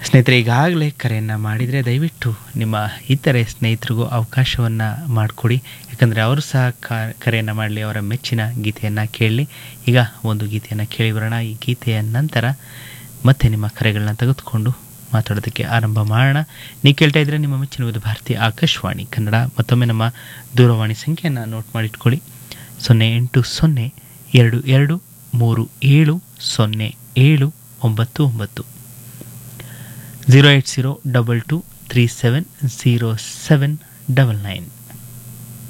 ಸ್ನೇಹಿತರೆ ಈಗಾಗಲೇ ಕರೆಯನ್ನು ಮಾಡಿದರೆ ದಯವಿಟ್ಟು ನಿಮ್ಮ ಇತರೆ ಸ್ನೇಹಿತರಿಗೂ ಅವಕಾಶವನ್ನು ಮಾಡಿಕೊಡಿ ಯಾಕಂದರೆ ಅವರು ಸಹ ಕರೆಯನ್ನು ಮಾಡಲಿ ಅವರ ಮೆಚ್ಚಿನ ಗೀತೆಯನ್ನು ಕೇಳಲಿ ಈಗ ಒಂದು ಗೀತೆಯನ್ನು ಕೇಳಿ ಬರೋಣ ಈ ಗೀತೆಯ ನಂತರ ಮತ್ತೆ ನಿಮ್ಮ ಕರೆಗಳನ್ನ ತೆಗೆದುಕೊಂಡು ಮಾತಾಡೋದಕ್ಕೆ ಆರಂಭ ಮಾಡೋಣ ನೀವು ಕೇಳ್ತಾ ಇದ್ರೆ ನಿಮ್ಮ ಮೆಚ್ಚಿನ ವಿವಿಧ ಭಾರತೀಯ ಆಕಾಶವಾಣಿ ಕನ್ನಡ ಮತ್ತೊಮ್ಮೆ ನಮ್ಮ ದೂರವಾಣಿ ಸಂಖ್ಯೆಯನ್ನು ನೋಟ್ ಮಾಡಿಟ್ಕೊಳ್ಳಿ ಸೊನ್ನೆ ಎಂಟು ಸೊನ್ನೆ ಎರಡು ಎರಡು ಮೂರು ಏಳು ಸೊನ್ನೆ ಏಳು ಒಂಬತ್ತು ಒಂಬತ್ತು zero eight zero double two three seven zero seven double nine